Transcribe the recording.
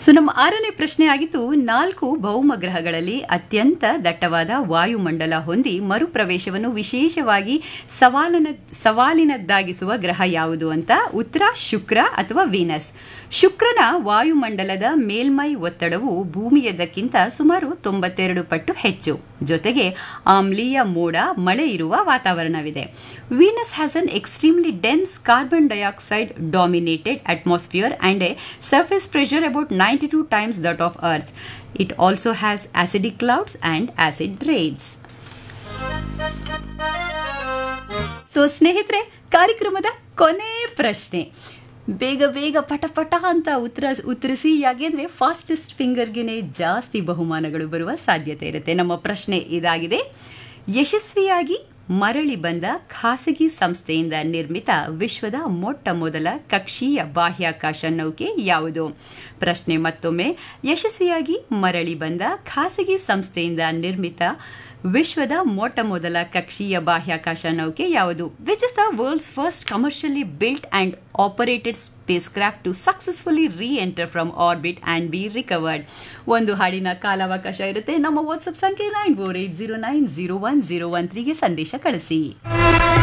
so ನಮ್ಮ ಆರನೇ ಪ್ರಶ್ನೆ ಆಗಿತ್ತು ನಾಲ್ಕು ಭೌಮ ಗ್ರಹಗಳಲ್ಲಿ ಅತ್ಯಂತ ದಟ್ಟವಾದ ವಾಯುಮಂಡಲ ಹೊಂದಿ ಮರುಪ್ರವೇಶವನ್ನು ವಿಶೇಷವಾಗಿ ಸವಾಲನ ಸವಾಲಿನದ್ದಾಗಿಸುವ ಗ್ರಹ ಯಾವುದು ಅಂತ ಉತ್ತರ ಶುಕ್ರ ಅಥವಾ ವೀನಸ್ ಶುಕ್ರನ ವಾಯುಮಂಡಲದ ಮೇಲ್ಮೈ ಒತ್ತಡವು ಭೂಮಿಯದಕ್ಕಿಂತ ಸುಮಾರು ತೊಂಬತ್ತೆರಡು ಪಟ್ಟು ಹೆಚ್ಚು ಜೊತೆಗೆ ಆಮ್ಲೀಯ ಮೋಡ ಮಳೆ ಇರುವ ವಾತಾವರಣವಿದೆ Venus has an extremely dense carbon dioxide dominated atmosphere and a surface pressure about ninety two times that of Earth it also has acidic clouds and acid rains so ಸ್ನೇಹಿತರೆ ಕಾರ್ಯಕ್ರಮದ ಕೊನೆ ಪ್ರಶ್ನೆ ಬೇಗ ಬೇಗ ಪಟ ಪಟ ಅಂತ ಉತ್ತರ ಉತ್ತರಿಸಿ ಯಾಕೆಂದ್ರೆ ಫಾಸ್ಟೆಸ್ಟ್ ಫಿಂಗರ್ಗೆನೆ ಜಾಸ್ತಿ ಬಹುಮಾನಗಳು ಬರುವ ಸಾಧ್ಯತೆ ಇರುತ್ತೆ ನಮ್ಮ ಪ್ರಶ್ನೆ ಇದಾಗಿದೆ ಯಶಸ್ವಿಯಾಗಿ ಮರಳಿ ಬಂದ ಖಾಸಗಿ ಸಂಸ್ಥೆಯಿಂದ ನಿರ್ಮಿತ ವಿಶ್ವದ ಮೊಟ್ಟ ಮೊದಲ ಕಕ್ಷೀಯ ಬಾಹ್ಯಾಕಾಶ ನೌಕೆ ಯಾವುದು ಪ್ರಶ್ನೆ ಮತ್ತೊಮ್ಮೆ ಯಶಸ್ವಿಯಾಗಿ ಮರಳಿ ಬಂದ ಖಾಸಗಿ ಸಂಸ್ಥೆಯಿಂದ ನಿರ್ಮಿತ ವಿಶ್ವದ ಮೊಟ್ಟ ಮೊದಲ ಕಕ್ಷೀಯ ಬಾಹ್ಯಾಕಾಶ ನೌಕೆ ಯಾವುದು which is the world's first commercially built and operated spacecraft to successfully re enter from orbit and be recovered ಒಂದು ಹಾಡಿನ ಕಾಲಾವಕಾಶ ಇರುತ್ತೆ ನಮ್ಮ ವಾಟ್ಸ್ಆಪ್ ಸಂಖ್ಯೆ nine four eight zero nine zero one zero one ತ್ರೀಗೆ ಸಂದೇಶ ಕಳಿಸಿ